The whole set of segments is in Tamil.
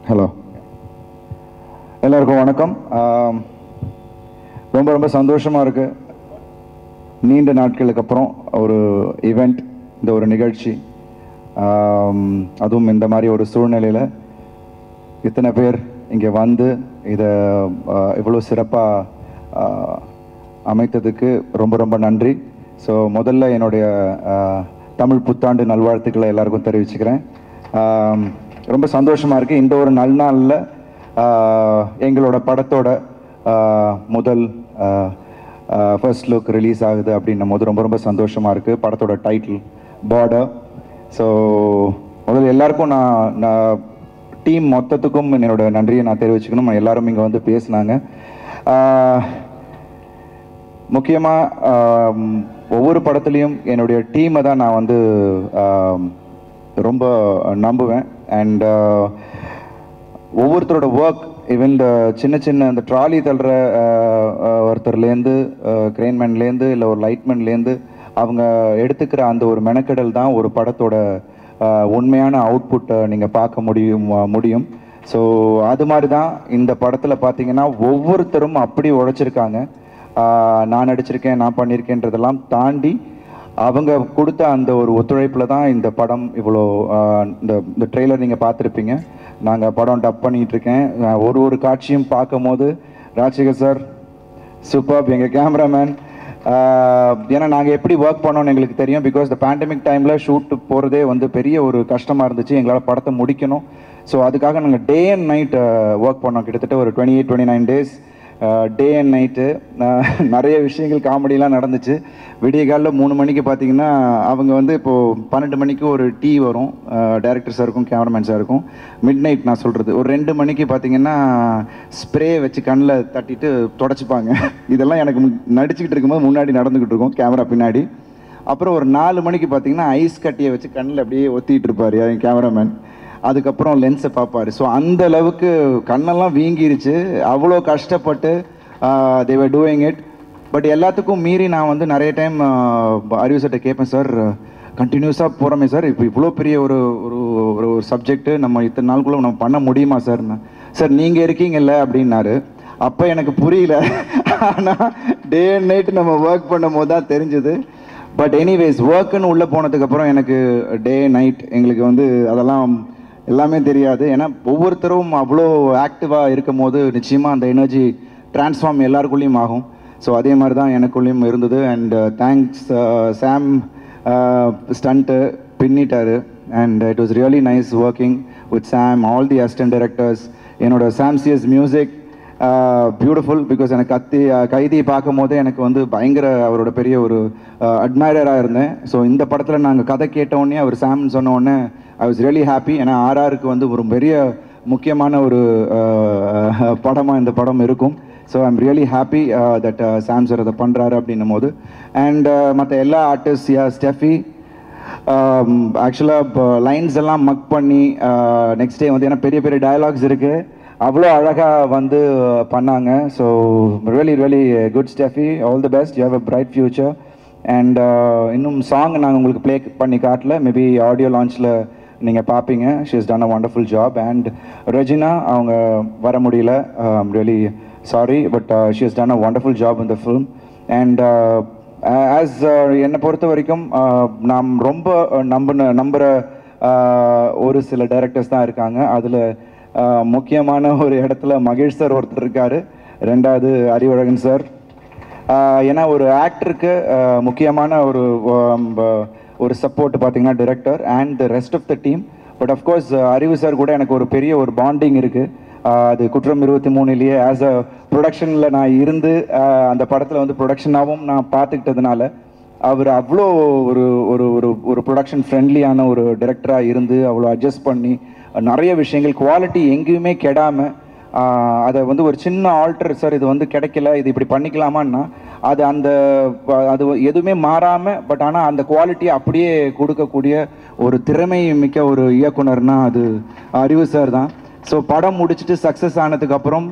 ஹலோ எல்லாருக்கும் வணக்கம் ஆம், ரொம்ப ரொம்ப சந்தோஷமாக இருக்கு நீண்ட நாட்களுக்கு அப்புறம் ஒரு ஈவெண்ட் இந்த ஒரு நிகழ்ச்சி ஆம், அதுவும் இந்த மாதிரி ஒரு சூழ்நிலையில் இத்தனை பேர் இங்கே வந்து இதை இவ்வளோ சிறப்பாக அமைத்ததுக்கு ரொம்ப ரொம்ப நன்றி ஸோ முதல்ல என்னுடைய ஆ, தமிழ் புத்தாண்டு நல்வாழ்த்துக்களை எல்லாருக்கும் தெரிவிச்சுக்கிறேன் ஆம், ரொம்ப சந்தோஷமாக இருக்குது இந்த ஒரு நல்நாளில் ஆ, எங்களோட படத்தோட ஆ, முதல் ஃபர்ஸ்ட் லுக் ரிலீஸ் ஆகுது அப்படின்னும் போது ரொம்ப ரொம்ப சந்தோஷமாக இருக்குது படத்தோட டைட்டில் பார்டர் ஸோ முதல்ல எல்லாருக்கும் நான் நான் டீம் மொத்தத்துக்கும் என்னோட நன்றியை நான் தெரிவிச்சுக்கணும் எல்லாரும் இங்கே வந்து பேசினாங்க முக்கியமாக ஒவ்வொரு படத்துலையும் என்னுடைய டீமை தான் நான் வந்து ஆம், ரொம்ப நம்புவேன் அண்ட் ஒவ்வொருத்தரோட ஒர்க் ஈவன் இந்த சின்ன சின்ன அந்த ட்ராலி தள்ளுற ஆஹ், ஆஹ், ஒருத்தர்லேருந்து கிரெயின்மேன்லேருந்து இல்லை ஒரு லைட்மேன்லேருந்து அவங்க எடுத்துக்கிற அந்த ஒரு மெனக்கெடல் தான் ஒரு படத்தோட ஆஹ், உண்மையான அவுட்புட்டை நீங்கள் பார்க்க முடியும் முடியும் ஸோ அது மாதிரி தான் இந்த படத்தில் பார்த்தீங்கன்னா ஒவ்வொருத்தரும் அப்படி உழைச்சிருக்காங்க ஆஹ், நான் நடிச்சிருக்கேன் நான் பண்ணியிருக்கேன்றதெல்லாம் தாண்டி அவங்க கொடுத்த அந்த ஒரு ஒத்துழைப்பில் தான் இந்த படம் இவ்வளோ ஆஹ், இந்த இந்த ட்ரெய்லர் நீங்கள் பார்த்துருப்பீங்க நாங்கள் படம் டப் பண்ணிட்டு இருக்கேன் ஆஹ், ஒரு ஒரு காட்சியும் பார்க்கும்போது ராஜசேகர் சார் சூப்பர் எங்கள் கேமராமேன் ஏன்னா நாங்கள் எப்படி ஒர்க் பண்ணோம்னு எங்களுக்கு தெரியும் பிகாஸ் த பேண்டமிக் டைமில் ஷூட் போகிறதே வந்து பெரிய ஒரு கஷ்டமாக இருந்துச்சு எங்களால் படத்தை முடிக்கணும் ஸோ அதுக்காக நாங்கள் டே அண்ட் நைட் ஒர்க் பண்ணோம் கிட்டத்தட்ட ஒரு twenty eight twenty nine days day and night நிறைய விஷயங்கள் காமெடிலாம் நடந்துச்சு விடிய காலைல மூணு மணிக்கு பார்த்தீங்கன்னா அவங்க வந்து இப்போது பன்னெண்டு மணிக்கு ஒரு டீ வரும் டைரக்டர் சாருக்கும் கேமராமேன் சாருக்கும் மிட் நைட் நான் சொல்கிறது ஒரு ரெண்டு மணிக்கு பார்த்தீங்கன்னா ஸ்ப்ரே வச்சு கண்ணில் தட்டிட்டு தொடச்சிப்பாங்க இதெல்லாம் எனக்கு மு- நடிச்சுக்கிட்டு இருக்கும்போது முன்னாடி நடந்துக்கிட்டு இருக்கும் கேமரா பின்னாடி அப்புறம் ஒரு நாலு மணிக்கு பார்த்தீங்கன்னா ஐஸ் கட்டியை வச்சு கண்ணில் அப்படியே ஒத்திட்டு இருப்பார் என் கேமராமேன் அதுக்கப்புறம் லென்ஸை பார்ப்பாரு ஸோ அந்த அளவுக்கு கண்ணெல்லாம் வீங்கிருச்சு அவ்வளோ கஷ்டப்பட்டு தேவர் டூயிங் இட் பட் எல்லாத்துக்கும் மீறி நான் வந்து நிறைய டைம் அறிவு சட்டை கேட்பேன் சார் கண்டினியூஸாக போகிறோமே சார் இப்போ இவ்வளோ பெரிய ஒரு ஒரு ஒரு ஒரு சப்ஜெக்ட்டு நம்ம இத்தனை நாளுக்குள்ளே நம்ம பண்ண முடியுமா சார் சார் நீங்கள் இருக்கீங்கல்ல அப்படின்னாரு அப்போ எனக்கு புரியல ஆனால் டே அண்ட் நைட் நம்ம ஒர்க் பண்ணும் போது தான் தெரிஞ்சுது பட் எனிவேஸ் ஒர்க்குன்னு உள்ளே போனதுக்கப்புறம் எனக்கு டே நைட் எங்களுக்கு வந்து அதெல்லாம் எல்லாமே தெரியாது ஏன்னா ஒவ்வொருத்தரும் அவ்வளோ ஆக்டிவாக இருக்கும் போது நிச்சயமாக அந்த எனர்ஜி ட்ரான்ஸ்ஃபார்ம் எல்லாருக்குள்ளேயும் ஆகும் ஸோ அதே மாதிரி தான் எனக்குள்ளேயும் இருந்தது அண்ட் தேங்க்ஸ் சாம் ஸ்டண்ட்டு பின்னிட்டாரு and it was really nice working with Sam all the assistant directors என்னோட சாம்சியஸ் மியூசிக் பியூட்டிஃபுல் பிகாஸ் எனக்கு கத்தி அஹ், கைதி பார்க்கும் போதே எனக்கு வந்து பயங்கர அவரோட பெரிய ஒரு அட்மைரராக இருந்தேன் ஸோ இந்த படத்தில் நாங்கள் கதை கேட்டோடனே அவர் சாம்னு சொன்ன உடனே ஐ வாஸ் ரியலி ஹாப்பி ஏன்னா ஆர்ஆருக்கு வந்து ஒரு பெரிய முக்கியமான ஒரு படமாக இந்த படம் இருக்கும் so I'm really happy that Sam sir அதை பண்ணுறாரு அப்படின்னும் போது அண்ட் மற்ற எல்லா ஆர்டிஸ்ட் யா ஸ்டெஃபி ஆக்சுவலாக இப்போ லைன்ஸ் எல்லாம் மக் பண்ணி நெக்ஸ்ட் டே வந்து ஏன்னா பெரிய பெரிய டயலாக்ஸ் இருக்குது அவ்வளோ அழகாக வந்து பண்ணாங்க so really really good Steffi all the best you have a bright future and இன்னும் சாங் நாங்கள் உங்களுக்கு ப்ளே பண்ணி காட்டல மேபி ஆடியோ லான்ச்சில் நீங்கள் பார்ப்பீங்க she is done a wonderful job and Regina அவங்க வர முடியல really sorry but she is done a wonderful job இந்த ஃபிலிம் அண்ட் ஆஸ் என்னை பொறுத்த வரைக்கும் uh, நாம் ரொம்ப uh, நம்பின நம்புகிற ஒரு சில டைரக்டர்ஸ் தான் இருக்காங்க அதில் முக்கியமான ஒரு இடத்துல மகேஷ் சார் ஒருத்தர் இருக்கார் ரெண்டாவது அறிவழகன் சார் ஆஹ் ஏன்னா ஒரு ஆக்டருக்கு முக்கியமான ஒரு ஆம், ப- ஒரு சப்போர்ட் பார்த்தீங்கன்னா director and the rest of the team but of course Arivu sir கூட எனக்கு ஒரு பெரிய ஒரு பாண்டிங் இருக்குது அது குற்றம் இருபத்தி மூணுலேயே ஆஸ் அ ப்ரொடக்ஷனில் நான் இருந்து ஆஹ் அந்த படத்தில் வந்து ப்ரொடக்ஷனாகவும் நான் பார்த்துக்கிட்டதுனால அவர் அவ்வளோ ஒரு ஒரு ஒரு ஒரு ப்ரொடக்ஷன் ஃப்ரெண்ட்லியான ஒரு டிரெக்டராக இருந்து அவ்வளோ அட்ஜஸ்ட் பண்ணி நிறைய விஷயங்கள் குவாலிட்டி எங்கேயுமே கெடாமல் ஆஹ் அதை வந்து ஒரு சின்ன ஆல்டர் சார் இது வந்து கிடைக்கல இது இப்படி பண்ணிக்கலாமான்னா அது அந்த ப- அது எதுவுமே மாறாமல் பட் ஆனால் அந்த குவாலிட்டியை அப்படியே கொடுக்கக்கூடிய ஒரு திறமை மிக்க ஒரு இயக்குனர்னா அது அறிவு சார் தான் ஸோ படம் முடிச்சுட்டு சக்ஸஸ் ஆனதுக்கப்புறம்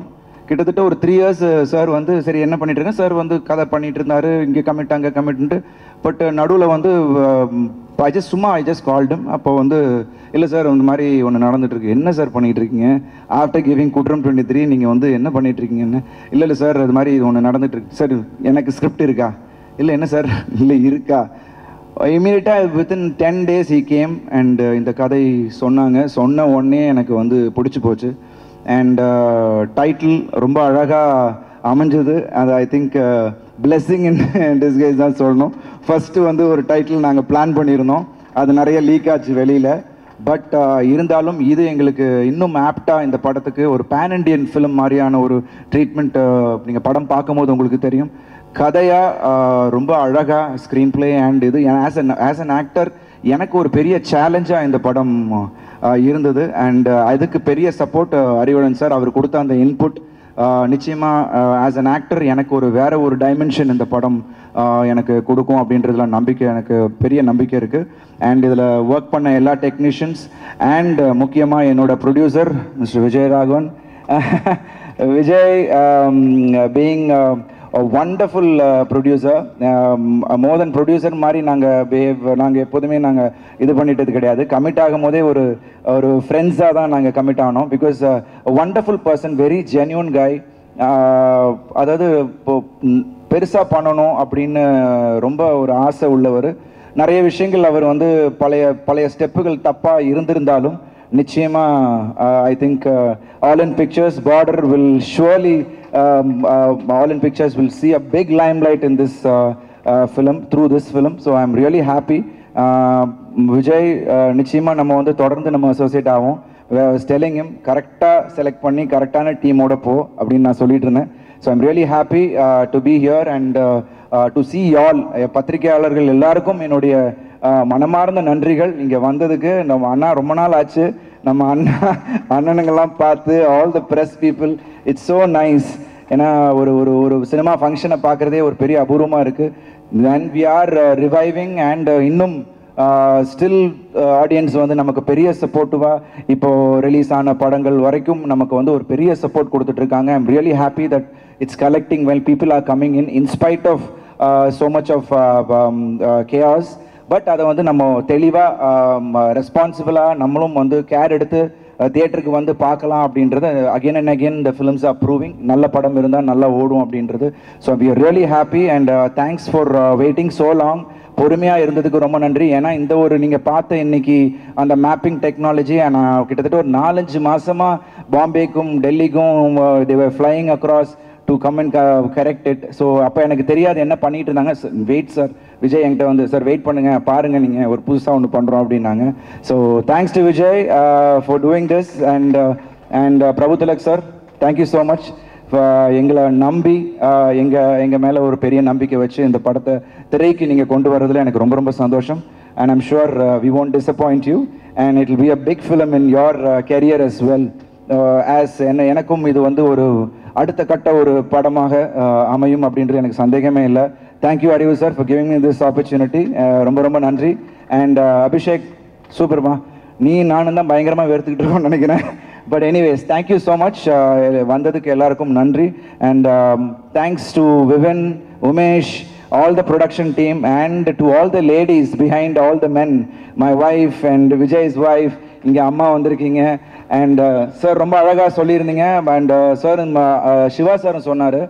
கிட்டத்தட்ட ஒரு த்ரீ இயர்ஸ் சார் வந்து சரி என்ன பண்ணிட்டு இருக்கேன் சார் வந்து கதை பண்ணிட்டு இருந்தாரு இங்கே கமிட் அங்கே கமிட்ன்ட்டு பட் நடுவில் வந்து ஐ ஜஸ்ட் சும்மா ஐ ஜஸ்ட் கால்டும் அப்போ வந்து இல்லை சார் இந்த மாதிரி ஒன்று நடந்துட்டு இருக்கு என்ன சார் பண்ணிட்டு இருக்கீங்க after giving Kuttram twenty three நீங்கள் வந்து என்ன பண்ணிட்டு இருக்கீங்கன்னு இல்லை இல்லை சார் இது மாதிரி இது ஒன்று நடந்துட்டு இருக்கு சார் எனக்கு ஸ்கிரிப்ட் இருக்கா இல்லை என்ன சார் இல்லை இருக்கா இமீடியட்டாக within ten days he came and இந்த கதை சொன்னாங்க சொன்ன உடனே எனக்கு வந்து பிடிச்சி போச்சு அண்ட் டைட்டில் ரொம்ப அழகாக அமைஞ்சது அது I think blessing in disguise தான் சொல்லணும் ஃபஸ்ட்டு வந்து ஒரு டைட்டில் நாங்கள் பிளான் பண்ணியிருந்தோம் அது நிறைய லீக் ஆச்சு வெளியில் பட் இருந்தாலும் இது எங்களுக்கு இன்னும் ஆப்டாக இந்த படத்துக்கு ஒரு பேன் இண்டியன் ஃபிலிம் மாதிரியான ஒரு ட்ரீட்மெண்ட் நீங்கள் படம் பார்க்கும்போது உங்களுக்கு தெரியும் கதையாக ரொம்ப அழகாக ஸ்க்ரீன் பிளே அண்ட் இது as an as an actor எனக்கு ஒரு பெரிய சேலஞ்சாக இந்த படம் ஆஹ் இருந்தது அண்ட் அதுக்கு பெரிய சப்போர்ட் அறிவுடன் சார் அவர் கொடுத்த அந்த இன்புட் நிச்சயமாக ஆஸ் அன் ஆக்டர் எனக்கு ஒரு வேற ஒரு டைமென்ஷன் இந்த படம் ஆஹ் எனக்கு கொடுக்கும் அப்படின்றதுல நம்பிக்கை எனக்கு பெரிய நம்பிக்கை இருக்குது அண்ட் இதில் ஒர்க் பண்ண எல்லா டெக்னீஷியன்ஸ் அண்ட் முக்கியமாக என்னோட producer mister Vijay Raghavan Vijay being wonderful producer more than producer மாதிரி நாங்கள் பிஹேவ் நாங்கள் எப்போதுமே நாங்கள் இது பண்ணிட்டது கிடையாது கமிட் ஆகும் போதே ஒரு ஒரு ஃப்ரெண்ட்ஸாக தான் நாங்கள் கமிட் ஆனோம் because wonderful person very genuine guy அதாவது இப்போ பெருசாக பண்ணணும் அப்படின்னு ரொம்ப ஒரு ஆசை உள்ளவர் நிறைய விஷயங்கள் அவர் வந்து பழைய பழைய ஸ்டெப்புகள் தப்பாக இருந்திருந்தாலும் நிச்சயமா I think All In Pictures Border will surely All In Pictures will see a big limelight in this film through this film so I am really happy Vijay uh, நிச்சயமா நம்ம வந்து தொடர்ந்து நம்ம அசோசியேட் ஆகும் ஸ்டெல்லிங் இம் கரெக்டாக செலக்ட் பண்ணி கரெக்டான டீமோட போ அப்படின்னு நான் சொல்லிட்டு இருந்தேன் so I'm really happy to be here and to see all பத்திரிகையாளர்கள் எல்லாருக்கும் என்னுடைய uh, மனமார்ந்த நன்றிகள் இங்கே வந்ததுக்கு நம்ம அண்ணா ரொம்ப நாள் ஆச்சு நம்ம அண்ணா அண்ணனுங்கெல்லாம் பார்த்து all the press people it's so nice ஏன்னா ஒரு ஒரு ஒரு சினிமா ஃபங்க்ஷனை பார்க்குறதே ஒரு பெரிய அபூர்வமாக இருக்குது and we are reviving and இன்னும் ஸ்டில் ஆடியன்ஸ் வந்து நமக்கு பெரிய சப்போர்ட்டிவாக இப்போ ரிலீஸ் ஆன படங்கள் வரைக்கும் நமக்கு வந்து ஒரு பெரிய சப்போர்ட் கொடுத்துட்டு இருக்காங்க I'm really happy that it's collecting well people are coming in in spite of so much of cares but அதை வந்து நம்ம தெளிவாக ரெஸ்பான்சிபிளாக நம்மளும் வந்து கேர் எடுத்து தியேட்டருக்கு வந்து பார்க்கலாம் அப்படின்றது அகைன் அண்ட் அகைன் இந்த ஃபிலிம்ஸ் ஆர் ப்ரூவிங் நல்ல படம் இருந்தால் நல்லா ஓடும் அப்படின்றது so we are really happy and thanks for waiting so long பொறுமையாக இருந்ததுக்கு ரொம்ப நன்றி ஏன்னா இந்த ஒரு நீங்கள் பார்த்த இன்னைக்கு அந்த மேப்பிங் டெக்னாலஜி நான் கிட்டத்தட்ட ஒரு நாலஞ்சு மாசமாக பாம்பேக்கும் டெல்லிக்கும் they were flying across to come and correct it so அப்போ எனக்கு தெரியாது என்ன பண்ணிட்டு இருந்தாங்க வெயிட் சார் விஜய் என்கிட்ட வந்து சார் வெயிட் பண்ணுங்க பாருங்க நீங்கள் ஒரு புதுசாக ஒன்று பண்ணுறோம் அப்படின்னாங்க so thanks to Vijay for doing this and and Prabhu Thilak sir thank you so much எங்களை நம்பி ஆஹ் எங்க எங்க மேல ஒரு பெரிய நம்பிக்கை வச்சு இந்த படத்தை திரைக்கு நீங்க கொண்டு வரதுல எனக்கு ரொம்ப ரொம்ப சந்தோஷம் and I'm sure we won't disappoint you and it will be a big film in your uh, career as well as என்ன எனக்கும் இது வந்து ஒரு அடுத்த கட்ட ஒரு படமாக uh, அமையும் அப்படின்றது எனக்கு சந்தேகமே இல்லை thank you Arivu sir for giving me this opportunity ரொம்ப ரொம்ப நன்றி அண்ட் அபிஷேக் சூப்பர்மா நீ நானும் தான் பயங்கரமாக வெறுத்துக்கிட்டு இருக்கோம்னு நினைக்கிறேன் but anyways thank you so much வந்ததுக்கு எல்லாருக்கும் நன்றி and thanks to Vivan Umesh all the production team and to all the ladies behind all the men my wife and Vijay's wife இங்கே அம்மா வந்திருக்கீங்க அண்ட் சார் ரொம்ப அழகாக சொல்லியிருந்தீங்க அண்ட் சார் சிவா சாரும் சொன்னார்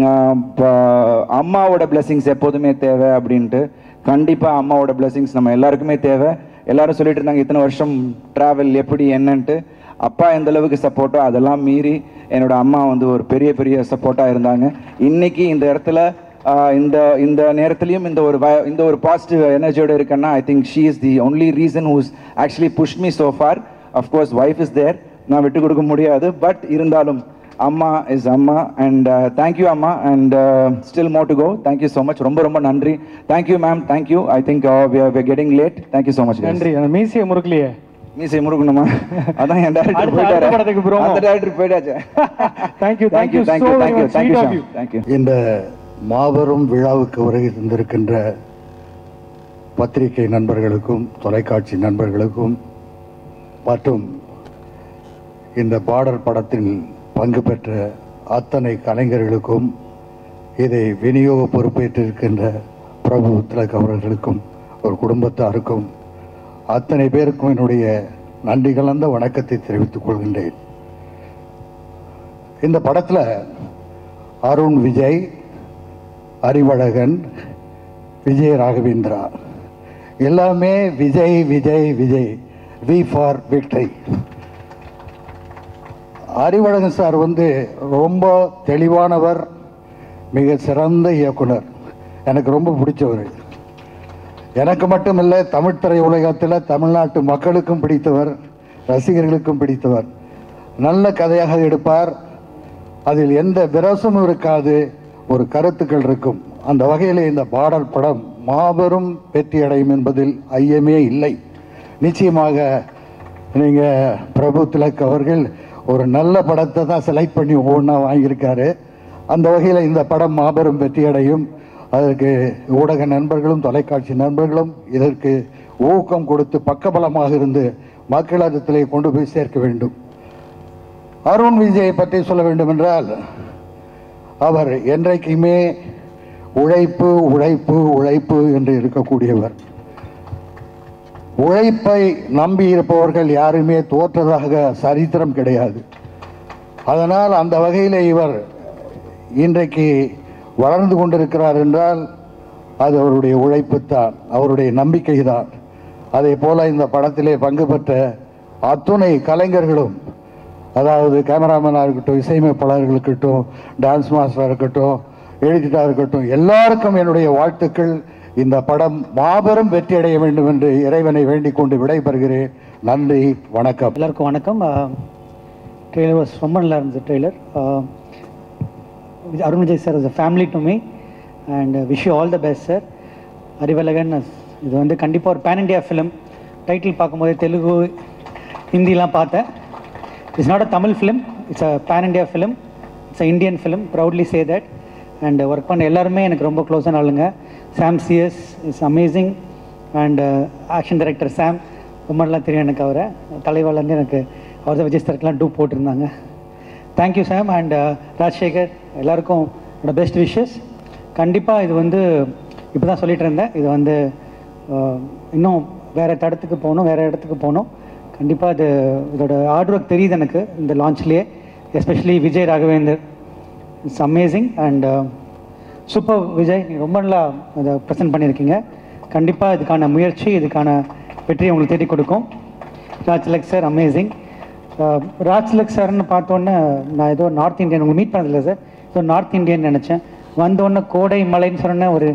அம்மாவோட பிளெஸிங்ஸ் எப்போதுமே தேவை அப்படின்ட்டு கண்டிப்பாக அம்மாவோட பிளெஸிங்ஸ் நம்ம எல்லாருக்குமே தேவை எல்லாரும் சொல்லிட்டு இருந்தாங்க இத்தனை வருஷம் ட்ராவல் எப்படி என்னன்ட்டு அப்பா எந்த அளவுக்கு சப்போர்ட்டோ அதெல்லாம் மீறி என்னோட அம்மா வந்து ஒரு பெரிய பெரிய சப்போர்ட்டாக இருந்தாங்க இன்னைக்கு இந்த இடத்துல ஆஹ், இந்த இந்த நேரத்துலையும் இந்த ஒரு வ- இந்த ஒரு பாசிட்டிவ் எனர்ஜியோட இருக்கேன்னா I think she is the only reason who's actually push me so far of course wife is there நான் விட்டு கொடுக்க முடியாது பட் இருந்தாலும் அம்மா இஸ் அம்மா அண்ட் தேங்க்யூ அம்மா and still more to go thank you so much ரொம்ப ரொம்ப நன்றி thank you ma'am thank you I think we getting late thank you so much நன்றி அந்த மீசிய முறுக்கலையே மீசை முறுக்கணுமா அதான் என் டேரக்டர் அடுத்த- போயிட்டாரு அடுத்த படத்துக்கு promo. அந்த டேரக்டர் போயிட்டாச்சு Thank you, thank you thank so you very thank you much. thank you Sweet of Shyam. you. thank you இந்த மாபெரும் விழாவுக்கு வருகை தந்திருக்கின்ற பத்திரிகை நண்பர்களுக்கும் தொலைக்காட்சி நண்பர்களுக்கும் மற்றும் இந்த பார்டர் படத்தில் பங்கு பெற்ற அத்தனை கலைஞர்களுக்கும் இதை விநியோக பொறுப்பேற்றிருக்கின்ற பிரபு திலக் அவர்களுக்கும் ஒரு குடும்பத்தாருக்கும் அத்தனை பேருக்கும் என்னுடைய நன்றி கலந்த வணக்கத்தை தெரிவித்துக் கொள்கின்றேன் இந்த படத்தில் அருண் விஜய் அறிவழகன் விஜய் ராகவேந்திரா எல்லாமே Vijay Vijay Vijay V for victory Arivazhagan sir வந்து ரொம்ப தெளிவானவர் மிக சிறந்த இயக்குனர் எனக்கு ரொம்ப பிடிச்சவர் எனக்கு மட்டுமில்லை தமிழ் திரை உலகத்தில் தமிழ்நாட்டு மக்களுக்கும் பிடித்தவர் ரசிகர்களுக்கும் பிடித்தவர் நல்ல கதையாக எடுப்பார் அதில் எந்த விரசமும் இருக்காது ஒரு கருத்துக்கள் இருக்கும் அந்த வகையில் இந்த பாடல் படம் மாபெரும் வெற்றி அடையும் என்பதில் ஐயமே இல்லை நிச்சயமாக நீங்கள் பிரபு திலக் அவர்கள் ஒரு நல்ல படத்தை தான் செலக்ட் பண்ணி ஒவ்வொன்றா வாங்கியிருக்காரு அந்த வகையில் இந்த படம் மாபெரும் வெற்றி அடையும் அதற்கு ஊடக நண்பர்களும் தொலைக்காட்சி நண்பர்களும் இதற்கு ஊக்கம் கொடுத்து பக்கபலமாக இருந்து மக்களிடத்திலே கொண்டு போய் சேர்க்க வேண்டும் அருண் விஜயை பற்றி சொல்ல வேண்டும் என்றால் அவர் என்றைக்குமே உழைப்பு உழைப்பு உழைப்பு என்று இருக்கக்கூடியவர் உழைப்பை நம்பி இருப்பவர்கள் யாருமே தோற்றதாக சரித்திரம் கிடையாது அதனால் அந்த வகையில் இவர் இன்றைக்கு வளர்ந்து கொண்டிருக்கிறார் என்றால் அது அவருடைய உழைப்பு தான் அவருடைய நம்பிக்கை தான் அதே போல இந்த படத்திலே பங்கு பெற்ற அத்துணை கலைஞர்களும் அதாவது கேமராமேனாக இருக்கட்டும் இசையமைப்பாளர்கள் இருக்கட்டும் டான்ஸ் மாஸ்டராக இருக்கட்டும் எடிட்டராக இருக்கட்டும் எல்லாருக்கும் என்னுடைய வாழ்த்துக்கள் இந்த படம் மாபெரும் வெற்றி அடைய வேண்டும் என்று இறைவனை வேண்டிக் கொண்டு விடைபெறுகிறேன் நன்றி வணக்கம் எல்லாருக்கும் வணக்கம் ட்ரெய்லர் வாஸ் ரொம்ப நல்லா இருந்துச்சு trailer Arun Vijay sir is a family to me and wish you all the best sir Arivazhagan இது வந்து கண்டிப்பாக ஒரு பேன் இண்டியா ஃபிலிம் டைட்டில் பார்க்கும்போது தெலுங்கு ஹிந்திலாம் பார்த்தேன் it's not a Tamil film it's a pan India film it's a Indian film proudly say that and work பண்ண எல்லாருமே எனக்கு ரொம்ப க்ளோஸான ஆளுங்க Sam CS is amazing and action director Sam ரொம்பலாம் தெரியும் எனக்கு அவரை தலைவாளர்ந்து எனக்கு அவர் தான் விஜய் சாருக்கெலாம் டூ போட்டிருந்தாங்க தேங்க்யூ சாம் அண்ட் ராஜசேகர் எல்லாருக்கும் என்னோட பெஸ்ட் விஷஸ் கண்டிப்பாக இது வந்து இப்போ தான் சொல்லிட்டு இருந்தேன் இது வந்து அஹ், இன்னும் வேறு தடத்துக்கு போகணும் வேறு இடத்துக்கு போகணும் கண்டிப்பாக இது இதோட ஹார்ட் ஒர்க் தெரியுது எனக்கு இந்த லான்ச்லேயே especially Vijay Raghavendar it's amazing and super Vijay நீங்கள் ரொம்ப நல்லா அதை ப்ரெசென்ட் பண்ணியிருக்கீங்க கண்டிப்பாக இதுக்கான முயற்சி இதுக்கான வெற்றியை உங்களுக்கு தேடி கொடுக்கும் ராஜ்லக் சார் அமேசிங் ராஜ்லக் சார்னு பார்த்தோன்னே நான் ஏதோ நார்த் இந்தியன் உங்களுக்கு மீட் பண்ணதில்லை சார் ஏதோ நார்த் இந்தியன் நினச்சேன் வந்தோடனே கோடை மலைன்னு சொன்ன ஒரு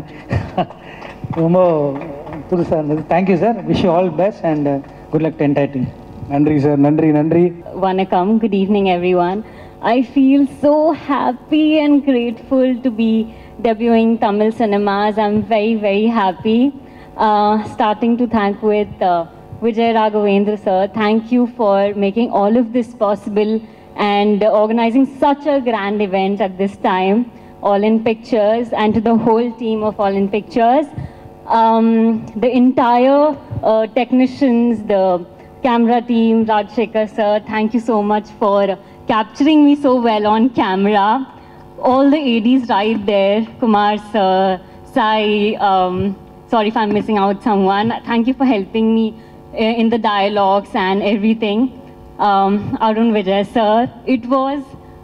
ரொம்ப புதுசாக இருந்தது thank you sir wish you all best and good luck the entire team நன்றி சார் நன்றி நன்றி Vanakkam, good evening everyone. I feel so happy and grateful to be debuting Tamil cinemas. I'm very, very happy. Uh, starting to thank with uh, Vijay Raghavendra sir. Thank you for making all of this possible and organizing such a grand event at this time. All in Pictures and to the whole team of All in Pictures. Um, the entire uh, technicians, the camera team, Rajshekar sir, thank you so much for capturing me so well on camera. All the ADs right there, Kumar sir, Sai, um, sorry if I'm missing out someone. Thank you for helping me uh, in the dialogues and everything. Um, Arun Vijay sir, it was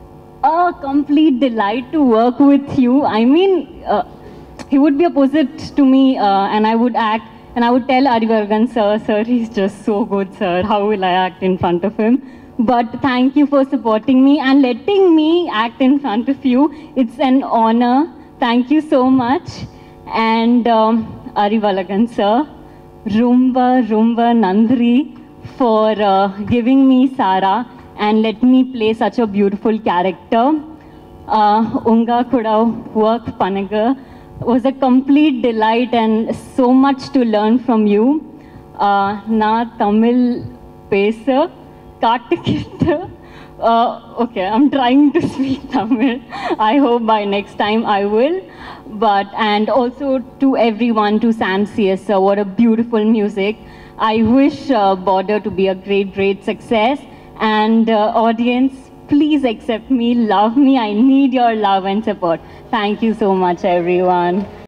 a complete delight to work with you. I mean, uh, he would be opposite to me uh, and I would act and I would tell Arivargan, sir, sir, he's just so good, sir. How will I act in front of him? But thank you for supporting me and letting me act in front of you. It's an honor. Thank you so much. And um, Arivalagan, sir, Rumba, Rumba Nandri for uh, giving me Sara and let me play such a beautiful character. Uh, Unga Kuda work Panaga was a complete delight and so much to learn from you. Uh, na Tamil pesa katukittu. Uh, okay, I'm trying to speak Tamil. I hope by next time I will. But and also to everyone, to Sam CS, sir, what a beautiful music. I wish uh, Border to be a great, great success. And uh, audience, Please accept me, love me. I need your love and support. Thank you so much, everyone.